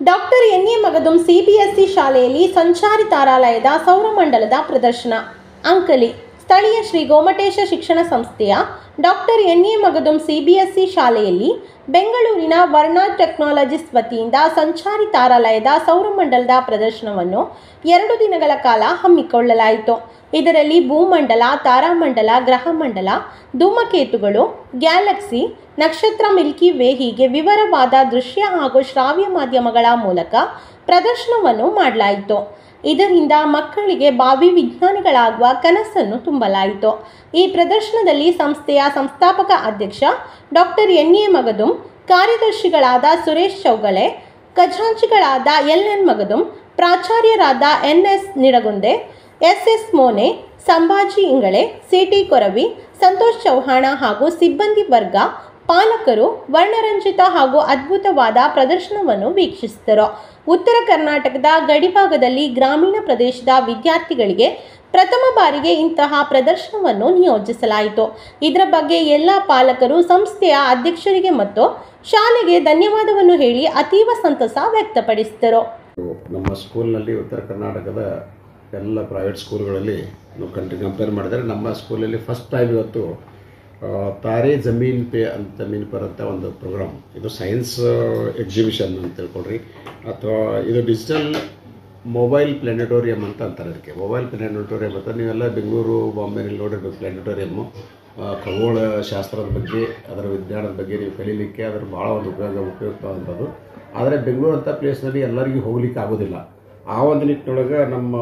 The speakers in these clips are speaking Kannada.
Doctor N A Magadum CBSE ಶಾಲೆಯಲ್ಲಿ ಸಂಚಾರಿ ತಾರಾಲಯದ ಸೌರಮಂಡಲದ ಪ್ರದರ್ಶನ ಅಂಕಲಿ ಸ್ಥಳೀಯ ಶ್ರೀ ಗೋಮಟೇಶ ಶಿಕ್ಷಣ ಸಂಸ್ಥೆಯ doctor N A Magadum CBSE ಶಾಲೆಯಲ್ಲಿ ಬೆಂಗಳೂರಿನ ವರ್ಣಾ ಟೆಕ್ನಾಲಜಿಸ್ ವತಿಯಿಂದ ಸಂಚಾರಿ ತಾರಾಲಯದ ಸೌರಮಂಡಲದ ಪ್ರದರ್ಶನವನ್ನು ಎರಡು ದಿನಗಳ ಕಾಲ ಹಮ್ಮಿಕೊಳ್ಳಲಾಯಿತು ಇದರಲ್ಲಿ ಭೂಮಂಡಲ ತಾರಾಮಂಡಲ ಗ್ರಹಮಂಡಲ ಧೂಮಕೇತುಗಳು ಗ್ಯಾಲಕ್ಸಿ ನಕ್ಷತ್ರ ಮಿಲ್ಕಿ ವೇ ಹೀಗೆ ವಿವರವಾದ ದೃಶ್ಯ ಹಾಗೂ ಶ್ರಾವ್ಯ ಮಾಧ್ಯಮಗಳ ಮೂಲಕ ಪ್ರದರ್ಶನವನ್ನು ಮಾಡಲಾಯಿತು ಇದರಿಂದ ಮಕ್ಕಳಿಗೆ ಭಾವಿ ವಿಜ್ಞಾನಿಗಳಾಗುವ ಕನಸನ್ನು ತುಂಬಲಾಯಿತು ಈ ಪ್ರದರ್ಶನದಲ್ಲಿ ಸಂಸ್ಥೆಯ ಸಂಸ್ಥಾಪಕ ಅಧ್ಯಕ್ಷ ಡಾಕ್ಟರ್ ಎನ್ ಎ ಮಗದುಂ ಕಾರ್ಯದರ್ಶಿಗಳಾದ ಸುರೇಶ್ ಚೌಗಲೆ ಖಜಾಂಚಿಗಳಾದ ಎಲ್ ಎನ್ ಮಗದುಂ ಪ್ರಾಚಾರ್ಯರಾದ N S Nidagunde S S Mone Sambhaji Ingale CT Koravi Santosh Chauhan ಹಾಗೂ ಸಿಬ್ಬಂದಿ ವರ್ಗ ಪಾಲಕರು ವರ್ಣರಂಜಿತ ಹಾಗೂ ಅದ್ಭುತವಾದ ಪ್ರದರ್ಶನವನ್ನು ವೀಕ್ಷಿಸಿದರು ಉತ್ತರ ಕರ್ನಾಟಕದ ಗಡಿಭಾಗದಲ್ಲಿ ಗ್ರಾಮೀಣ ಪ್ರದೇಶದ ವಿದ್ಯಾರ್ಥಿಗಳಿಗೆ ಪ್ರಥಮ ಬಾರಿಗೆ ಇಂತಹ ಪ್ರದರ್ಶನವನ್ನು ನಿಯೋಜಿಸಲಾಯಿತು ಇದರ ಬಗ್ಗೆ ಎಲ್ಲ ಪಾಲಕರು ಸಂಸ್ಥೆಯ ಅಧ್ಯಕ್ಷರಿಗೆ ಮತ್ತು ಶಾಲೆಗೆ ಧನ್ಯವಾದವನ್ನು ಹೇಳಿ ಅತೀವ ಸಂತಸ ವ್ಯಕ್ತಪಡಿಸಿದರು ನಮ್ಮ ಸ್ಕೂಲ್ನಲ್ಲಿ ಉತ್ತರ ಕರ್ನಾಟಕದ ಎಲ್ಲ ಪ್ರೈವೇಟ್ ಸ್ಕೂಲ್ಗಳಲ್ಲಿ ನಾವು ಕಂಟ್ರಿ ಕಂಪೇರ್ ಮಾಡಿದರೆ ನಮ್ಮ ಸ್ಕೂಲಲ್ಲಿ ಫಸ್ಟ್ ಟೈಮ್ ಇವತ್ತು ಆ, ತಾರೆ ಜಮೀನ್ ಪೇ ಅಂತ ಜಮೀನ್ ಪರ್ ಅಂತ ಒಂದು ಪ್ರೋಗ್ರಾಮ್ ಇದು ಸೈನ್ಸ್ ಎಕ್ಸಿಬಿಷನ್ ಅಂತ ತಿಳ್ಕೊಳ್ರಿ ಅಥವಾ ಇದು ಡಿಜಿಟಲ್ ಮೊಬೈಲ್ ಪ್ಲಾನೆಟೋರಿಯಂ ಅಂತ ಅಂತಾರೆ ಅದಕ್ಕೆ ಮೊಬೈಲ್ ಪ್ಲಾನೆಟೋರಿಯಂ ಅಂತ ನೀವೆಲ್ಲ ಬೆಂಗಳೂರು ಬಾಂಬೆನಲ್ಲಿ ನೋಡಿರ್ಬೇಕು ಪ್ಲಾನೆಟೋರಿಯಮ್ಮು ಆ, ಖಗೋಳ ಶಾಸ್ತ್ರದ ಬಗ್ಗೆ ಅದರ ವಿಜ್ಞಾನದ ಬಗ್ಗೆ ನೀವು ಕಲೀಲಿಕ್ಕೆ ಅದರ ಭಾಳ ಒಂದು ಉಪಯೋಗ ಉಪಯುಕ್ತವಾದಂಥದ್ದು ಆದರೆ ಬೆಂಗಳೂರು ಅಂತ ಪ್ಲೇಸ್ನಲ್ಲಿ ಎಲ್ಲರಿಗೂ ಹೋಗ್ಲಿಕ್ಕೆ ಆಗೋದಿಲ್ಲ ಆ ಒಂದು ನಿಟ್ಟಿನೊಳಗೆ ನಮ್ಮ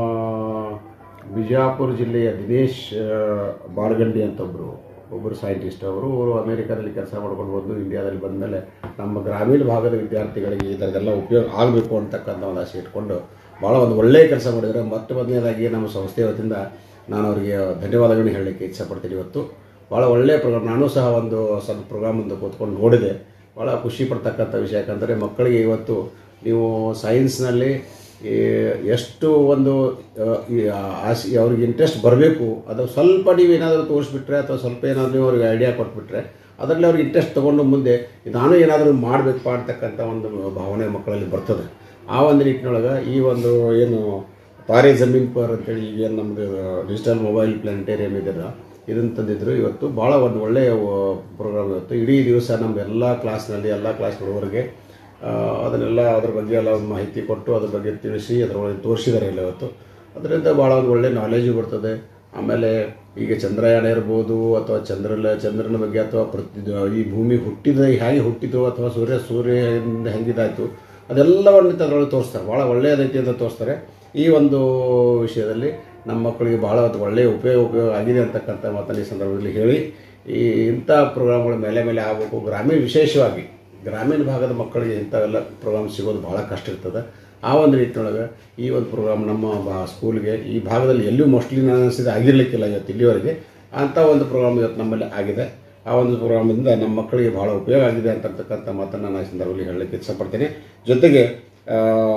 ಬಿಜಾಪುರ ಜಿಲ್ಲೆಯ ದಿನೇಶ್ ಆ, ಬಾಳಗಂಡಿ ಅಂತ ಒಬ್ಬರು ಒಬ್ಬರು ಸೈಂಟಿಸ್ಟ್ ಅವರು ಅವರು ಅಮೇರಿಕಾದಲ್ಲಿ ಕೆಲಸ ಮಾಡ್ಕೊಂಡು ಬಂದು ಇಂಡಿಯಾದಲ್ಲಿ ಬಂದಮೇಲೆ ನಮ್ಮ ಗ್ರಾಮೀಣ ಭಾಗದ ವಿದ್ಯಾರ್ಥಿಗಳಿಗೆ ಇದರದೆಲ್ಲ ಉಪಯೋಗ ಆಗಬೇಕು ಅಂತಕ್ಕಂಥ ಒಂದು ಆಸೆ ಇಟ್ಕೊಂಡು ಭಾಳ ಒಂದು ಒಳ್ಳೆಯ ಕೆಲಸ ಮಾಡಿದರೆ ಮತ್ತೆ ಮೊದಲನೇದಾಗಿ ನಮ್ಮ ಸಂಸ್ಥೆ ವತಿಯಿಂದ ನಾನು ಅವರಿಗೆ ಧನ್ಯವಾದಗಳನ್ನ ಹೇಳಲಿಕ್ಕೆ ಇಚ್ಛಪಡ್ತೀನಿ ಇವತ್ತು ಭಾಳ ಒಳ್ಳೆಯ ಪ್ರೋಗ್ರಾಮ್ ನಾನು ಸಹ ಒಂದು ಸ್ವಲ್ಪ ಪ್ರೋಗ್ರಾಮ್ ಒಂದು ಕೂತ್ಕೊಂಡು ನೋಡಿದೆ ಭಾಳ ಖುಷಿ ಪಡ್ತಕ್ಕಂಥ ವಿಷಯ ಯಾಕಂದರೆ ಮಕ್ಕಳಿಗೆ ಇವತ್ತು ನೀವು ಸೈನ್ಸ್ನಲ್ಲಿ ಈ ಎಷ್ಟು ಒಂದು ಆ, ಈ ಆಸೆ ಅವ್ರಿಗೆ ಇಂಟ್ರೆಸ್ಟ್ ಬರಬೇಕು ಅದು ಸ್ವಲ್ಪ ನೀವು ಏನಾದರೂ ತೋರಿಸ್ಬಿಟ್ರೆ ಅಥವಾ ಸ್ವಲ್ಪ ಏನಾದರೂ ನೀವು ಅವ್ರಿಗೆ ಐಡಿಯಾ ಕೊಟ್ಬಿಟ್ರೆ ಅದರಲ್ಲಿ ಅವ್ರಿಗೆ ಇಂಟ್ರೆಸ್ಟ್ ತೊಗೊಂಡು ಮುಂದೆ ನಾನು ಏನಾದರೂ ಮಾಡಬೇಕಪ್ಪ ಅಂತಕ್ಕಂಥ ಒಂದು ಭಾವನೆ ಮಕ್ಕಳಲ್ಲಿ ಬರ್ತದೆ ಆ ಒಂದು ನಿಟ್ಟಿನೊಳಗೆ ಈ ಒಂದು ಏನು ತಾರೆ ಜಮೀನ್ ಪರ್ ಅಂತೇಳಿ ಈಗೇನು ನಮ್ಮದು ಡಿಜಿಟಲ್ ಮೊಬೈಲ್ ಪ್ಲಾನೆಟೇರಿಯಂ ಇದೆಲ್ಲ ಇದನ್ನು ತಂದಿದ್ರು ಇವತ್ತು ಭಾಳ ಒಂದು ಒಳ್ಳೆಯ ಪ್ರೋಗ್ರಾಮ್ ಇವತ್ತು ಇಡೀ ದಿವಸ ನಮ್ಮ ಎಲ್ಲ ಕ್ಲಾಸ್ನಲ್ಲಿ ಎಲ್ಲ ಕ್ಲಾಸ್ ಹುಡುಗರಿಗೆ ಆ, ಅದನ್ನೆಲ್ಲ ಅದ್ರ ಬಗ್ಗೆ ಎಲ್ಲ ಮಾಹಿತಿ ಕೊಟ್ಟು ಅದ್ರ ಬಗ್ಗೆ ತಿಳಿಸಿ ಅದರೊಳಗೆ ತೋರಿಸಿದ್ದಾರೆ ಇಲ್ಲ ಇವತ್ತು ಅದರಿಂದ ಭಾಳ ಒಂದು ಒಳ್ಳೆ ನಾಲೆಜು ಬರ್ತದೆ ಆಮೇಲೆ ಈಗ ಚಂದ್ರಯಾನ ಇರ್ಬೋದು ಅಥವಾ ಚಂದ್ರಲ ಚಂದ್ರನ ಬಗ್ಗೆ ಅಥವಾ ಪ್ರತಿ ಈ ಭೂಮಿ ಹುಟ್ಟಿದ ಹೇಗೆ ಹುಟ್ಟಿತು ಅಥವಾ ಸೂರ್ಯ ಸೂರ್ಯದಿಂದ ಹೆಂಗಿದಾಯಿತು ಅದೆಲ್ಲವನ್ನು ಅದರೊಳಗೆ ತೋರಿಸ್ತಾರೆ ಭಾಳ ಒಳ್ಳೆಯದೈತಿ ಅಂತ ತೋರಿಸ್ತಾರೆ ಈ ಒಂದು ವಿಷಯದಲ್ಲಿ ನಮ್ಮ ಮಕ್ಕಳಿಗೆ ಭಾಳ ಒಂದು ಒಳ್ಳೆಯ ಉಪಯೋಗ ಉಪಯೋಗ ಆಗಿದೆ ಅಂತಕ್ಕಂಥ ಮಾತನ್ನು ಈ ಸಂದರ್ಭದಲ್ಲಿ ಹೇಳಿ ಈ ಇಂಥ ಪ್ರೋಗ್ರಾಮ್ಗಳು ಮೇಲೆ ಮೇಲೆ ಆಗಬೇಕು ಗ್ರಾಮೀಣ ವಿಶೇಷವಾಗಿ ಗ್ರಾಮೀಣ ಭಾಗದ ಮಕ್ಕಳಿಗೆ ಇಂಥವೆಲ್ಲ ಪ್ರೋಗ್ರಾಮ್ ಸಿಗೋದು ಭಾಳ ಕಷ್ಟ ಇರ್ತದೆ ಆ ಒಂದು ನಿಟ್ಟಿನೊಳಗೆ ಈ ಒಂದು ಪ್ರೋಗ್ರಾಮ್ ನಮ್ಮ ಬಾ ಸ್ಕೂಲ್ಗೆ ಈ ಭಾಗದಲ್ಲಿ ಎಲ್ಲೂ ಮೋಸ್ಟ್ಲಿ ನಾನು ಅನಿಸಿದೆ ಆಗಿರಲಿಕ್ಕಿಲ್ಲ ಇವತ್ತು ಇಲ್ಲಿವರೆಗೆ ಅಂಥ ಒಂದು ಪ್ರೋಗ್ರಾಮ್ ಇವತ್ತು ನಮ್ಮಲ್ಲಿ ಆಗಿದೆ ಆ ಒಂದು ಪ್ರೋಗ್ರಾಮಿಂದ ನಮ್ಮ ಮಕ್ಕಳಿಗೆ ಭಾಳ ಉಪಯೋಗ ಆಗಿದೆ ಅಂತಕ್ಕಂಥ ಮಾತನ್ನು ನಾನು ಈ ಸಂದರ್ಭದಲ್ಲಿ ಹೇಳಲಿಕ್ಕೆ ಇಷ್ಟಪಡ್ತೀನಿ ಜೊತೆಗೆ ಆ,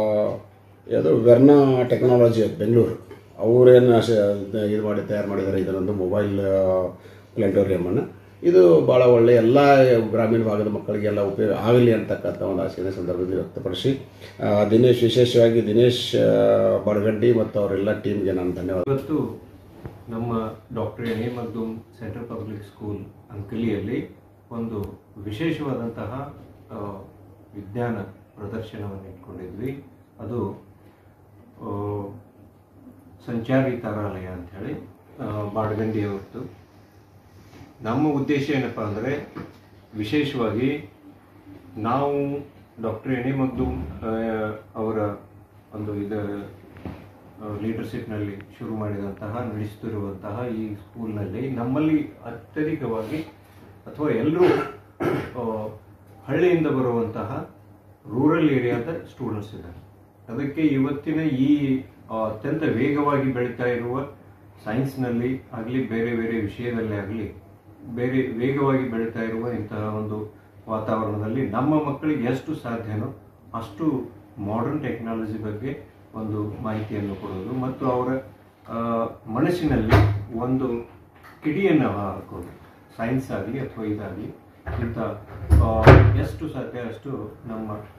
ಅದು ವೆರ್ನಾ ಟೆಕ್ನಾಲಜಿ ಅಂತ ಬೆಂಗಳೂರು ಅವರೇನು ಇದು ಮಾಡಿ ತಯಾರು ಮಾಡಿದ್ದಾರೆ ಇದನ್ನೊಂದು ಮೊಬೈಲ್ ಪ್ಲಾನೆಟೋರಿಯಮನ್ನು ಇದು ಭಾಳ ಒಳ್ಳೆಯ ಎಲ್ಲ ಗ್ರಾಮೀಣ ಭಾಗದ ಮಕ್ಕಳಿಗೆಲ್ಲ ಉಪಯೋಗ ಆಗಲಿ ಅಂತಕ್ಕಂಥ ಒಂದು ಆಸೆಯನ್ನು ಈ ಸಂದರ್ಭದಲ್ಲಿ ವ್ಯಕ್ತಪಡಿಸಿ ಆ, ದಿನೇಶ್ ವಿಶೇಷವಾಗಿ ದಿನೇಶ್ ಆ, ಬಡಗಡ್ಡಿ ಮತ್ತು ಅವರೆಲ್ಲ ಟೀಮ್ಗೆ ನಾನು ಧನ್ಯವಾದ ಇವತ್ತು ನಮ್ಮ doctor N A Magdum central public school ಅಂಕಲಿಯಲ್ಲಿ ಒಂದು ವಿಶೇಷವಾದಂತಹ ಆ, ವಿಜ್ಞಾನ ಪ್ರದರ್ಶನವನ್ನು ಇಟ್ಕೊಂಡಿದ್ವಿ ಅದು ಆ, ಸಂಚಾರಿ ತಾರಾಲಯ ಅಂಥೇಳಿ ಬಾಡಗಂಡಿಯವರದ್ದು ನಮ್ಮ ಉದ್ದೇಶ ಏನಪ್ಪ ಅಂದರೆ ವಿಶೇಷವಾಗಿ ನಾವು ಡಾಕ್ಟರ್ ಎಣೆ ಮಗ್ದೂಮ್ ಆ, ಅವರ ಒಂದು ಇದು ಲೀಡರ್ಶಿಪ್ನಲ್ಲಿ ಶುರು ಮಾಡಿದಂತಹ ನಡೆಸುತ್ತಿರುವಂತಹ ಈ ಸ್ಕೂಲ್ನಲ್ಲಿ ನಮ್ಮಲ್ಲಿ ಅತ್ಯಧಿಕವಾಗಿ ಅಥವಾ ಎಲ್ಲರೂ ಹಳ್ಳಿಯಿಂದ ಬರುವಂತಹ ರೂರಲ್ ಏರಿಯಾದ ಸ್ಟೂಡೆಂಟ್ಸ್ ಇದ್ದಾರೆ ಅದಕ್ಕೆ ಇವತ್ತಿನ ಈ ಆ, ಅತ್ಯಂತ ವೇಗವಾಗಿ ಬೆಳೀತಾ ಇರುವ ಸೈನ್ಸ್ನಲ್ಲಿ ಆಗಲಿ ಬೇರೆ ಬೇರೆ ವಿಷಯದಲ್ಲೇ ಆಗಲಿ ಬೇರೆ ವೇಗವಾಗಿ ಬೆಳೀತಾ ಇರುವ ಇಂತಹ ಒಂದು ವಾತಾವರಣದಲ್ಲಿ ನಮ್ಮ ಮಕ್ಕಳಿಗೆ ಎಷ್ಟು ಸಾಧ್ಯನೋ ಅಷ್ಟು ಮಾಡರ್ನ್ ಟೆಕ್ನಾಲಜಿ ಬಗ್ಗೆ ಒಂದು ಮಾಹಿತಿಯನ್ನು ಕೊಡೋದು ಮತ್ತು ಅವರ ಆ, ಮನಸ್ಸಿನಲ್ಲಿ ಒಂದು ಕಿಡಿಯನ್ನು ಹಾಕೋದು ಸೈನ್ಸ್ ಆಗಲಿ ಅಥವಾ ಇದಾಗಲಿ ಇಂಥ ಆ, ಎಷ್ಟು ಸಾಧ್ಯ ಅಷ್ಟು ನಮ್ಮ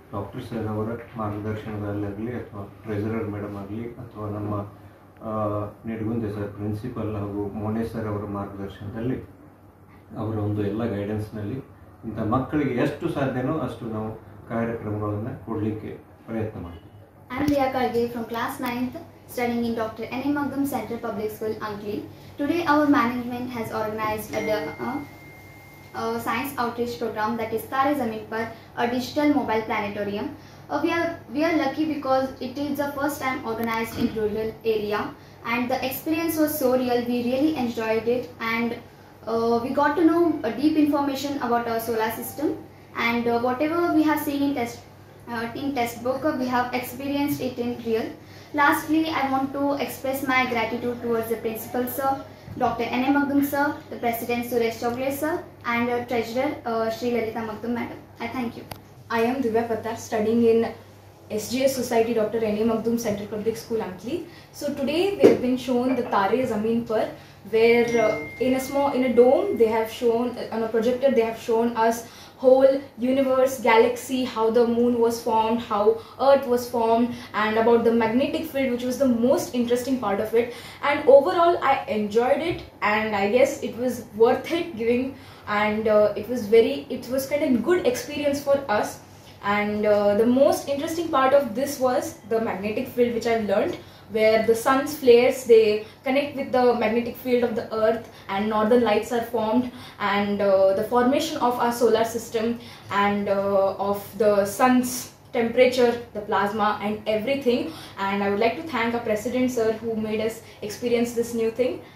ಡಾಕ್ಟರ್ ಸರ್ ಅವರ ಮಾರ್ಗದರ್ಶನದಲ್ಲಾಗಲಿ ಅಥವಾ ಟ್ರೆಸರರ್ ಮೇಡಮ್ ಆಗಲಿ ಅಥವಾ ನಮ್ಮ ಆ, ನಿಡಗುಂದೆ ಸರ್ ಪ್ರಿನ್ಸಿಪಲ್ ಹಾಗೂ ಮೋನೆ ಸರ್ ಅವರ ಮಾರ್ಗದರ್ಶನದಲ್ಲಿ ಅವರ ಒಂದು ಎಲ್ಲ ಗೈಡೆನ್ಸ್ನಲ್ಲಿ ಇಂಥ ಮಕ್ಕಳಿಗೆ ಎಷ್ಟು ಸಾಧ್ಯನೋ ಅಷ್ಟು ನಾವು ಕಾರ್ಯಕ್ರಮಗಳನ್ನು ಕೊಡಲಿಕ್ಕೆ ಪ್ರಯತ್ನ ಮಾಡ್ತೀವಿ I'm Riya Karge from class 9th, studying in Dr. N. M. Magdum Central Public School, Ankli. Today, our management has organized a, uh, a science outreach program that is Tare Zameen Par, a digital mobile planetarium. Uh, we are we are lucky because it is the first time organized in rural area, and the experience was so real. We really enjoyed it, and uh, we got to know uh, deep information about our solar system, and uh, whatever we have seen in test uh, in textbook uh, we have experienced it in real lastly i want to express my gratitude towards the principal sir dr n m magdum sir the president suresh chogle sir and uh, treasurer uh, sri lalita magdum madam i thank you I am Divya Pattar studying in SGS Society Dr. N. A. Magdum Central Public School Ankli. So today we have been shown the Tare Zameen Par where uh, in a small in a dome they have shown on a projector they have shown us whole universe galaxy how the moon was formed how earth was formed and about the magnetic field which was the most interesting part of it and overall i enjoyed it and i guess it was worth it giving and uh, it was very it was kind of good experience for us and uh, the most interesting part of this was the magnetic field which i've learned where the sun's flares they connect with the magnetic field of the earth and northern lights are formed and uh, the formation of our solar system and uh, of the sun's temperature the plasma and everything and i would like to thank our president sir who made us experience this new thing